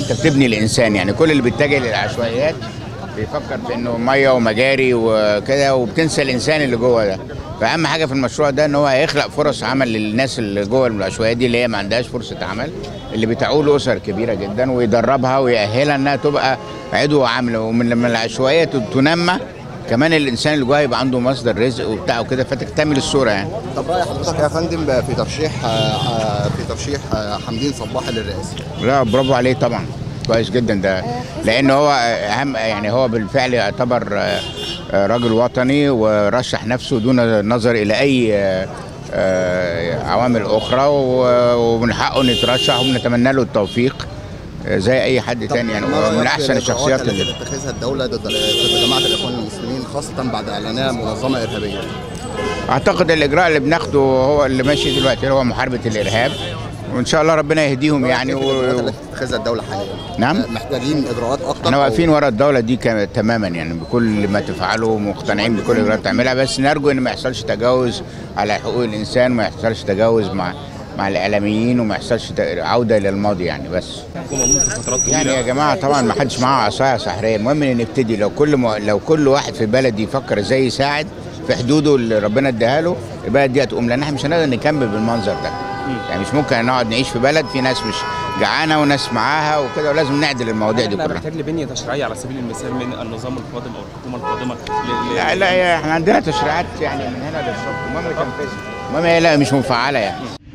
انت بتبني الانسان يعني كل اللي بيتجه للعشوائيات بيفكر في انه ميه ومجاري وكده وبتنسى الانسان اللي جوه ده فاهم حاجه في المشروع ده ان هو هيخلق فرص عمل للناس اللي جوه العشوائيات دي اللي هي ما عندهاش فرصه عمل اللي بتعول اسر كبيره جدا ويدربها ويأهلها انها تبقى عضو عامل ومن لما العشوائيه تنمى كمان الانسان اللي جوه يبقى عنده مصدر رزق وبتاع وكده فتكتمل الصوره يعني طب راي حضرتك يا فندم في ترشيح آه، آه، في ترشيح آه، حمدين صباح للرئاسه لا برافو عليه طبعا كويس جدا ده لان هو اهم يعني هو بالفعل يعتبر آه، آه، راجل وطني ورشح نفسه دون النظر الى اي آه، آه، عوامل اخرى و- ومن حقه انه يترشح وبنتمنى له التوفيق آه، زي اي حد تاني يعني ما هو من رأيك احسن في الشخصيات الإجراءات اللي التي تتخذها الدوله ضد ضد جماعه الاخوان المسلمين خاصه بعد اعلانها منظمه ارهابيه اعتقد الاجراء اللي بناخده هو اللي ماشي دلوقتي هو محاربه الارهاب وان شاء الله ربنا يهديهم يعني كيف الاجراءات و... التي تتخذها الدوله حاليا نعم. آه، محتاجين اجراءات اكتر احنا أو- واقفين ورا الدوله دي كم- تماما يعني بكل ما تفعله ومقتنعين بكل الاجراءات تعملها بس نرجو ان ما يحصلش تجاوز على حقوق الانسان وما يحصلش تجاوز مع مع الاعلاميين وما يحصلش ت- عوده الى الماضي يعني بس يعني يا جماعه طبعا ما حدش معاه عصايه سحريه المهم ان نبتدي لو كل م... لو كل واحد في بلد يفكر ازاي يساعد في حدوده اللي ربنا اداها له البلد دي هتقوم لان احنا مش هنقدر نكمل بالمنظر ده يعني مش ممكن نقعد نعيش في بلد في ناس مش جعانه وناس معاها وكده ولازم نعدل المواضيع دي احنا كلها محتاج لبنيه تشريعيه على سبيل المثال من النظام القادم او الحكومه القادمه ل- ل- لا لا يا- احنا عندنا تشريعات يعني من هنا للصبح المهم تنفذها المهم هي لا مش مفعله يعني